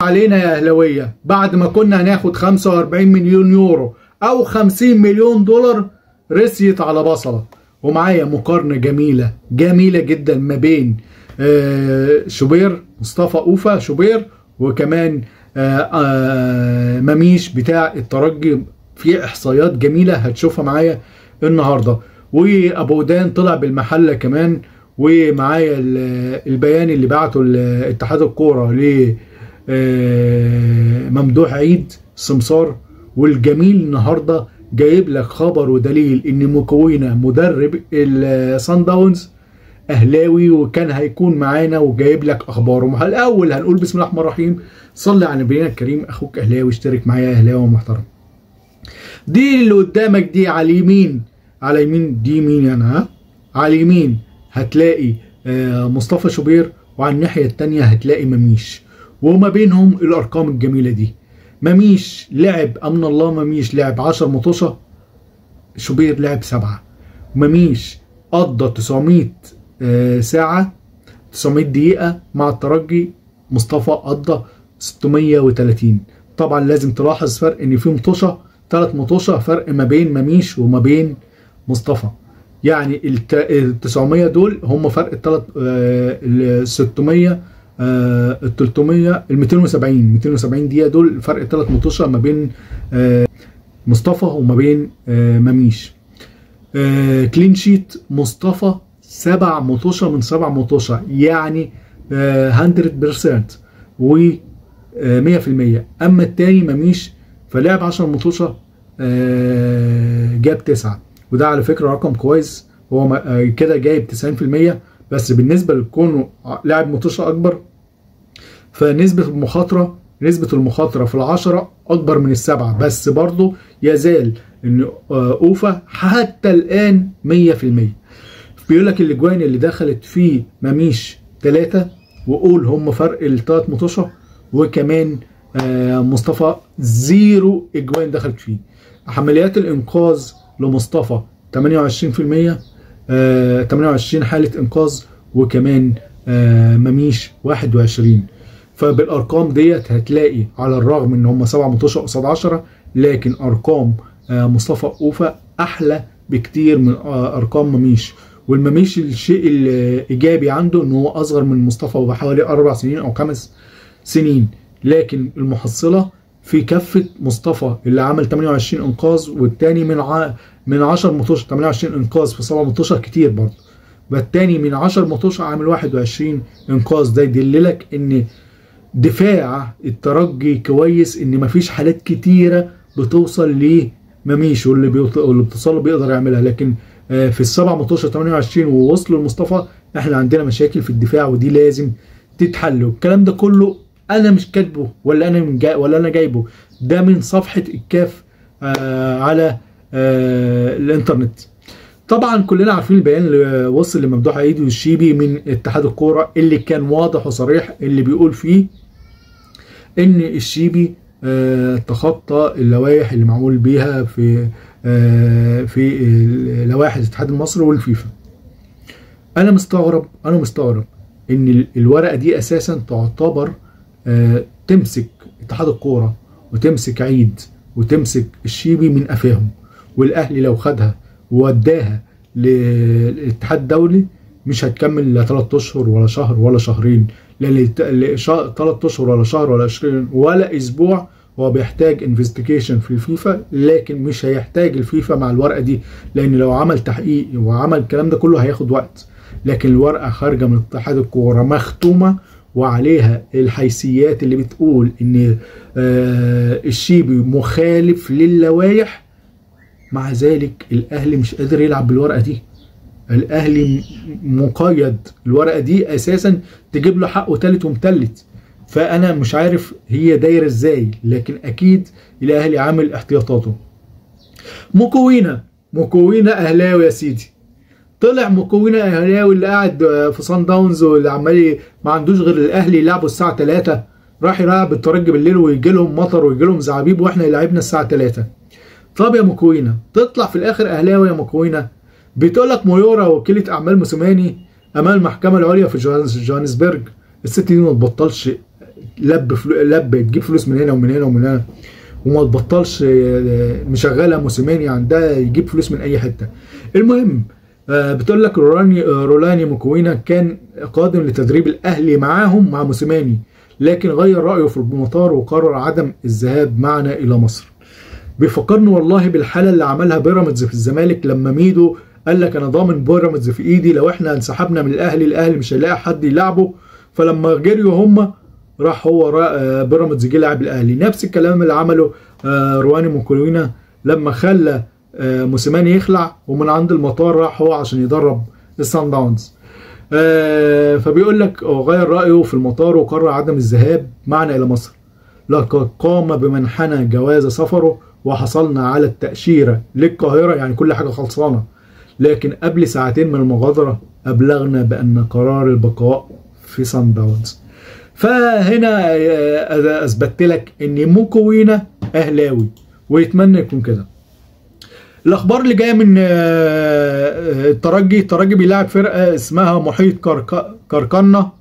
علينا يا اهلاويه بعد ما كنا هناخد 45 مليون يورو او 50 مليون دولار رسيت على بصله ومعايا مقارنه جميله جميله جدا ما بين آه، شوبير مصطفى اوفا شوبير وكمان آه، آه، مميش بتاع الترجي في احصائيات جميله هتشوفها معايا النهارده وابو دان طلع بالمحله كمان ومعايا ال- البيان اللي بعته ال- اتحاد الكوره ل آه، ممدوح عيد سمسار والجميل النهارده جايب لك خبر ودليل ان مكوينه مدرب الصن داونز اهلاوي وكان هيكون معانا وجايب لك اخباره الاول هنقول بسم الله الرحمن الرحيم صلي على نبينا الكريم اخوك اهلاوي اشترك معايا اهلاوي محترم دي اللي قدامك دي على اليمين على يمين دي مين يعني ها على اليمين هتلاقي آه، مصطفى شوبير وعلى الناحية التانية هتلاقي مميش وما بينهم الأرقام الجميلة دي مميش لعب أمن الله مميش لعب 10 مطوشة شوبير لعب سبعة مميش قضى 900 آه، ساعة 900 دقيقة مع الترجي مصطفى قضى 630 طبعا لازم تلاحظ فرق ان في مطوشة ثلاث مطوشة فرق ما بين مميش وما بين مصطفى يعني الت- ال 900 دول هم فرق الثلاث ال 600 آه، ال 300 ال 270 270 دقيقة دول فرق الثلاث مطوشة ما بين آه، مصطفى وما بين آه، مميش آه، كلين شيت مصطفى سبع مطوشة من سبع مطوشة يعني آه، 100% و آه، 100% اما التاني مميش فلعب 10 مطوشة آه، جاب تسعة وده على فكرة رقم كويس هو م- آه، كده جايب 90% بس بالنسبة لكونه لاعب مطوشة أكبر فنسبة المخاطرة نسبة المخاطرة في العشرة أكبر من السبعة بس برضه يزال إن آه، أوفا حتى الآن 100% بيقول لك الأجوان اللي دخلت في مميش ثلاثة وقول هم فرق الثلاث مطوشة وكمان آه، مصطفى زيرو اجوان دخلت فيه عمليات الانقاذ لمصطفى 28% آه، 28 حالة انقاذ وكمان آه، مميش 21 فبالارقام ديت هتلاقي على الرغم ان هم 7 مطوشة قصاد 10 لكن ارقام آه، مصطفى اوفا احلى بكتير من آه، ارقام مميش والمميش الشيء الايجابي عنده ان هو اصغر من مصطفى بحوالي اربع سنين او خمس سنين لكن المحصله في كفه مصطفى اللي عمل 28 انقاذ والتاني من ع... من 10 مطوشه 28 انقاذ في 7 مطوشه كتير برضه والتاني من 10 مطوشه عامل 21 انقاذ ده يدللك ان دفاع الترجي كويس ان مفيش حالات كتيره بتوصل لمميش واللي بيوط... واللي بتوصل له بيقدر يعملها لكن آه، في السبع مطوشه 28 ووصلوا لمصطفى احنا عندنا مشاكل في الدفاع ودي لازم تتحل والكلام ده كله انا مش كاتبه ولا انا من جا ولا انا جايبه ده من صفحه الكاف آه على آه الانترنت طبعا كلنا عارفين البيان اللي وصل لممدوح عيد والشيبي من اتحاد الكوره اللي كان واضح وصريح اللي بيقول فيه ان الشيبي آه، تخطى اللوائح اللي معمول بيها في آه، في لوائح الاتحاد المصري والفيفا انا مستغرب انا مستغرب ان ال- الورقه دي اساسا تعتبر آه، تمسك اتحاد الكوره وتمسك عيد وتمسك الشيبي من قفاهم والاهلي لو خدها ووداها للاتحاد الدولي مش هتكمل لا 3 اشهر ولا شهر ولا شهرين لا 3 اشهر ولا شهر ولا 20 ولا اسبوع هو بيحتاج انفستيجيشن في الفيفا لكن مش هيحتاج الفيفا مع الورقه دي لان لو عمل تحقيق وعمل الكلام ده كله هياخد وقت لكن الورقه خارجه من اتحاد الكوره مختومه وعليها الحيثيات اللي بتقول ان آه، الشيبي مخالف للوائح مع ذلك الاهلي مش قادر يلعب بالورقه دي الاهلي م- مقيد الورقه دي اساسا تجيب له حقه تالت ومتلت فانا مش عارف هي دايره ازاي لكن اكيد الاهلي عامل احتياطاته مكوينه مكوينه اهلاوي يا سيدي طلع مكوينه اهلاوي اللي قاعد آه، في صن داونز واللي عمال ي- ما عندوش غير الاهلي يلعبوا الساعه 3 راح يلعب الترجي بالليل ويجي لهم مطر ويجي لهم زعابيب واحنا يلعبنا الساعه 3 طب يا مكوينه تطلع في الاخر اهلاوي يا مكوينه بتقول لك ميورا وكيله اعمال موسيماني امام المحكمه العليا في جوهانس- جوهانسبرج الست دي ما تبطلش لب فلو لب تجيب فلوس من هنا ومن هنا ومن هنا وما تبطلش آه، مشغله موسيماني عندها يجيب فلوس من اي حته المهم آه، بتقول لك رولاني آه، رولاني موكوينا كان قادم لتدريب الاهلي معاهم مع موسيماني لكن غير رايه في المطار وقرر عدم الذهاب معنا الى مصر بيفكرني والله بالحاله اللي عملها بيراميدز في الزمالك لما ميدو قال لك انا ضامن بيراميدز في ايدي لو احنا انسحبنا من الاهلي الاهلي مش هيلاقي حد يلعبه فلما جريوا هم راح هو را- آه، بيراميدز جه لعب الاهلي نفس الكلام اللي عمله آه، رواني موكولينا لما خلى آه، موسيماني يخلع ومن عند المطار راح هو عشان يدرب السان داونز آه، فبيقول لك هو غير رايه في المطار وقرر عدم الذهاب معنا الى مصر لقد قام بمنحنى جواز سفره وحصلنا على التأشيرة للقاهرة يعني كل حاجة خلصانة لكن قبل ساعتين من المغادرة أبلغنا بأن قرار البقاء في سان داونز فهنا آه، أثبتت لك إن موكوينا أهلاوي ويتمنى يكون كده الاخبار اللي جايه من آه، آه، الترجي الترجي بيلعب فرقه اسمها محيط كرك- كركنه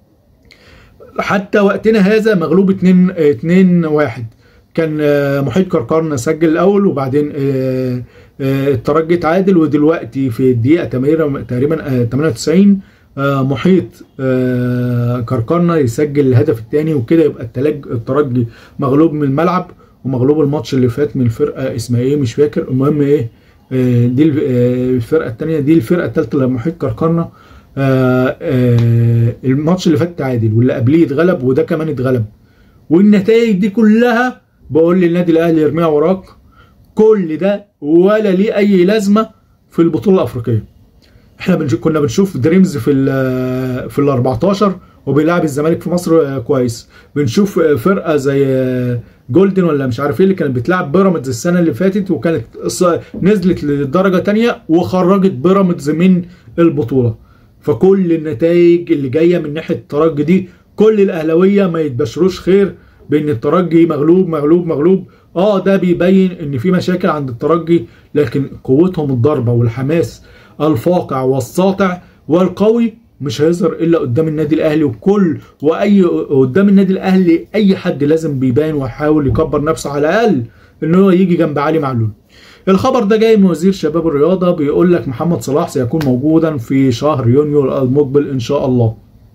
حتى وقتنا هذا مغلوب 2 2 1 كان آه، محيط كركرنا سجل الاول وبعدين آه، آه، الترجي تعادل ودلوقتي في الدقيقه تقريبا تقريبا آه، 98 آه، محيط آه، كركرنا يسجل الهدف الثاني وكده يبقى التلج الترجي مغلوب من الملعب ومغلوب الماتش اللي فات من فرقه اسمها ايه مش فاكر المهم ايه آه، دي الف- آه، الفرقه الثانيه دي الفرقه الثالثه لمحيط كركرنا آه، آه، الماتش اللي فات تعادل واللي قبليه اتغلب وده كمان اتغلب والنتائج دي كلها بقول للنادي الاهلي ارميها وراك كل ده ولا ليه اي لازمه في البطوله الافريقيه احنا بنشوف كنا بنشوف دريمز في ال في ال 14 وبيلعب الزمالك في مصر آه، كويس بنشوف آه، فرقه زي آه، جولدن ولا مش عارف ايه اللي كانت بتلعب بيراميدز السنه اللي فاتت وكانت ص- نزلت للدرجه تانية وخرجت بيراميدز من البطوله فكل النتائج اللي جايه من ناحيه الترجي دي كل الاهلاويه ما يتبشروش خير بان الترجي مغلوب مغلوب مغلوب اه ده بيبين ان في مشاكل عند الترجي لكن قوتهم الضربه والحماس الفاقع والساطع والقوي مش هيظهر الا قدام النادي الاهلي وكل واي قدام النادي الاهلي اي حد لازم بيبان ويحاول يكبر نفسه على الاقل ان هو يجي جنب علي معلول الخبر ده جاي من وزير شباب الرياضه بيقول لك محمد صلاح سيكون موجودا في شهر يونيو المقبل ان شاء الله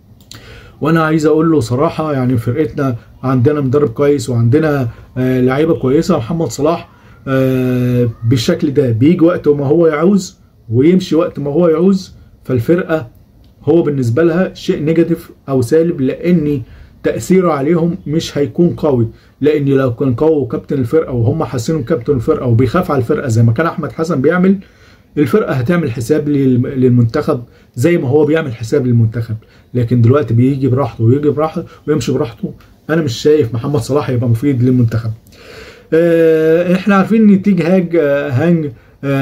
وانا عايز اقول له صراحه يعني فرقتنا عندنا مدرب كويس وعندنا آه، لعيبه كويسه محمد صلاح آه، بالشكل ده بيجي وقت ما هو يعوز ويمشي وقت ما هو يعوز فالفرقه هو بالنسبه لها شيء نيجاتيف او سالب لان تاثيره عليهم مش هيكون قوي لان لو كان قوي وكابتن الفرقه وهم حاسينه كابتن الفرقه وبيخاف على الفرقه زي ما كان احمد حسن بيعمل الفرقه هتعمل حساب لل- للمنتخب زي ما هو بيعمل حساب للمنتخب لكن دلوقتي بيجي براحته ويجي براحته ويمشي براحته انا مش شايف محمد صلاح يبقى مفيد للمنتخب آه، احنا عارفين ان تيج هاج آه، هانج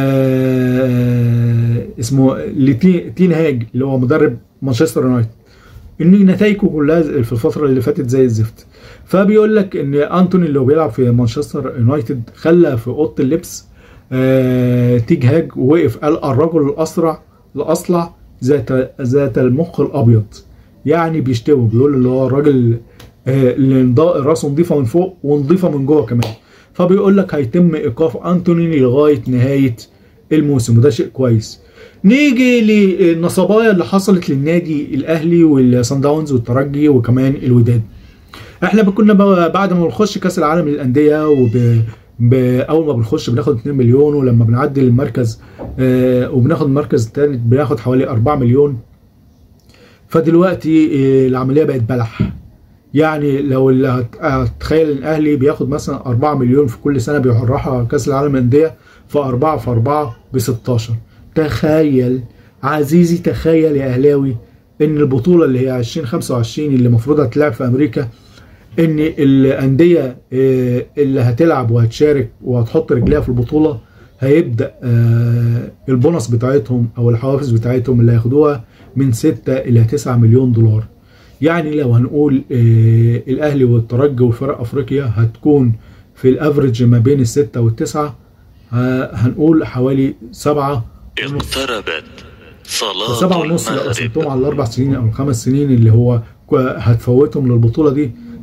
آه، اسمه لتي- تين هاج اللي هو مدرب مانشستر يونايتد ان نتائجه كلها في الفتره اللي فاتت زي الزفت فبيقول لك ان انتوني اللي هو بيلعب في مانشستر يونايتد خلى في اوضه اللبس آه، تيج هاج وقف قال الرجل الاسرع الاصلع ذات ذات المخ الابيض يعني بيشتوي بيقول اللي هو الراجل آه، اللي نضا- راسه نظيفه من فوق ونظيفه من جوه كمان فبيقول لك هيتم ايقاف انتوني لغايه نهايه الموسم وده شيء كويس نيجي للنصبايا اللي حصلت للنادي الاهلي والصن داونز والترجي وكمان الوداد احنا كنا ب- بعد ما بنخش كاس العالم للانديه وب ب- اول ما بنخش بناخد 2 مليون ولما بنعدي المركز آه وبناخد المركز الثالث بناخد حوالي 4 مليون فدلوقتي آه العمليه بقت بلح يعني لو اللي هت- هتخيل الاهلي بياخد مثلا 4 مليون في كل سنه بيروحوا كاس العالم للانديه فأربعة في أربعة ب 16 تخيل عزيزي تخيل يا أهلاوي إن البطولة اللي هي 2025 اللي المفروض هتلعب في أمريكا إن الأندية آه، اللي هتلعب وهتشارك وهتحط رجليها في البطولة هيبدأ آه، البونص بتاعتهم أو الحوافز بتاعتهم اللي هياخدوها من 6 إلى 9 مليون دولار يعني لو هنقول آه، الأهلي والترجي وفرق أفريقيا هتكون في الافريج ما بين الستة والتسعة ه- هنقول حوالي سبعة اقتربت صلاة سبعة ونص لو المغرب قسمتهم على الأربع سنين أو الخمس سنين اللي هو كو- هتفوتهم للبطولة دي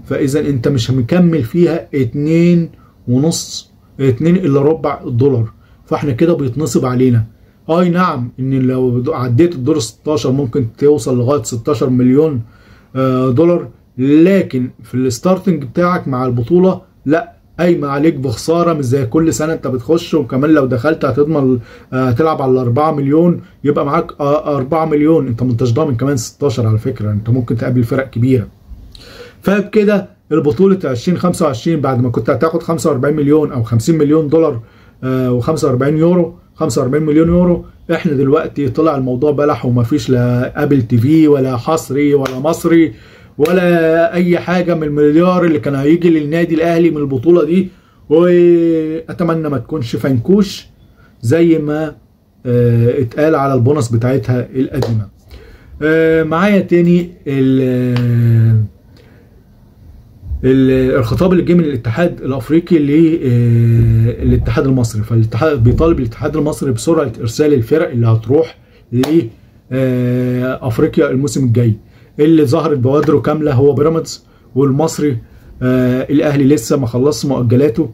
فاذا انت مش مكمل فيها اتنين ونص اتنين الا ربع الدولار فاحنا كده بيتنصب علينا اي نعم ان لو عديت الدور 16 ممكن توصل لغايه 16 مليون آه، دولار لكن في الستارتنج بتاعك مع البطوله لا قايمه عليك بخساره مش زي كل سنه انت بتخش وكمان لو دخلت هتضمن آه، تلعب على 4 مليون يبقى معاك آه، 4 مليون انت ما انتش ضامن كمان 16 على فكره انت ممكن تقابل فرق كبيره فبكده البطولة 2025 بعد ما كنت هتاخد 45 مليون او 50 مليون دولار و45 يورو 45 مليون يورو احنا دلوقتي طلع الموضوع بلح ومفيش لا ابل تي في ولا حصري ولا مصري ولا اي حاجه من المليار اللي كان هيجي للنادي الاهلي من البطوله دي واتمنى ما تكونش فنكوش زي ما آه، اتقال على البونص بتاعتها القديمه آه، معايا تاني ال- ال- الخطاب اللي جه من الاتحاد الافريقي للاتحاد المصري فالاتحاد بيطالب الاتحاد المصري بسرعه ارسال الفرق اللي هتروح لافريقيا الموسم الجاي اللي ظهرت بوادره كامله هو بيراميدز والمصري آه، الاهلي لسه ما خلصش مؤجلاته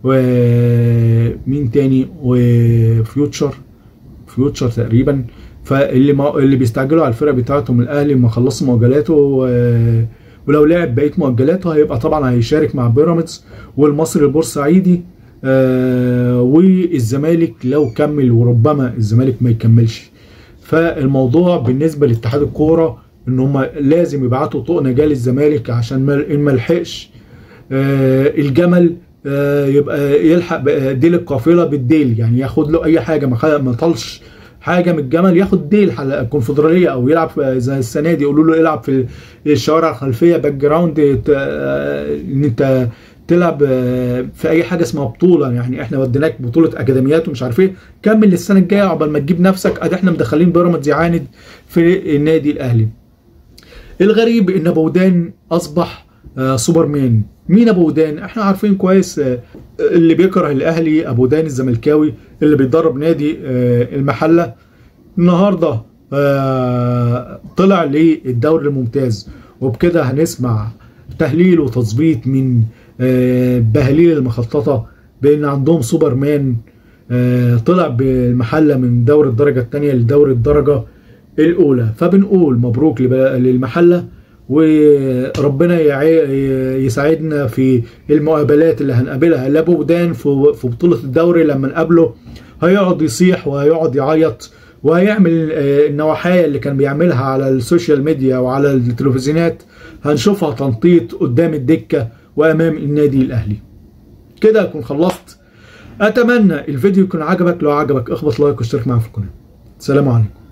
ومين تاني وفيوتشر فيوتشر تقريبا فاللي ما اللي بيستعجلوا على الفرق بتاعتهم الاهلي ما خلصش مؤجلاته و- ولو لعب بقيه مؤجلاته هيبقى طبعا هيشارك مع بيراميدز والمصري البورسعيدي آه، والزمالك لو كمل وربما الزمالك ما يكملش فالموضوع بالنسبه لاتحاد الكوره ان هم لازم يبعتوا طوق نجاه للزمالك عشان ما- ان ما لحقش آه، الجمل آه، يبقى يلحق بقى ديل القافله بالديل يعني ياخد له اي حاجه ما خ- ما طلش حاجه من الجمل ياخد ديل حل- الكونفدراليه او يلعب في- زي السنه دي يقولوا له العب في الشوارع الخلفيه باك جراوند ت- آه، ان انت تلعب آه، في اي حاجه اسمها بطوله يعني احنا وديناك بطوله اكاديميات ومش عارف ايه كمل السنه الجايه عقبال ما تجيب نفسك ادي احنا مدخلين بيراميدز يعاند في النادي الاهلي الغريب ان ابو ودان اصبح آه، سوبرمان مين ابو ودان احنا عارفين كويس آه، اللي بيكره الاهلي ابو ودان الزملكاوي اللي بيدرب نادي آه، المحله النهارده آه، طلع للدوري الممتاز وبكده هنسمع تهليل وتظبيط من آه، بهليل المخططه بان عندهم سوبرمان آه، طلع بالمحله من دوري الدرجه الثانيه لدوري الدرجه الاولى فبنقول مبروك لب- للمحله وربنا يعي- يساعدنا في المقابلات اللي هنقابلها لابو ودان في في بطوله الدوري لما نقابله هيقعد يصيح وهيقعد يعيط وهيعمل آه، النواحية اللي كان بيعملها على السوشيال ميديا وعلى التلفزيونات هنشوفها تنطيط قدام الدكة وأمام النادي الأهلي كده أكون خلصت أتمنى الفيديو يكون عجبك لو عجبك اخبط لايك واشترك معنا في القناة السلام عليكم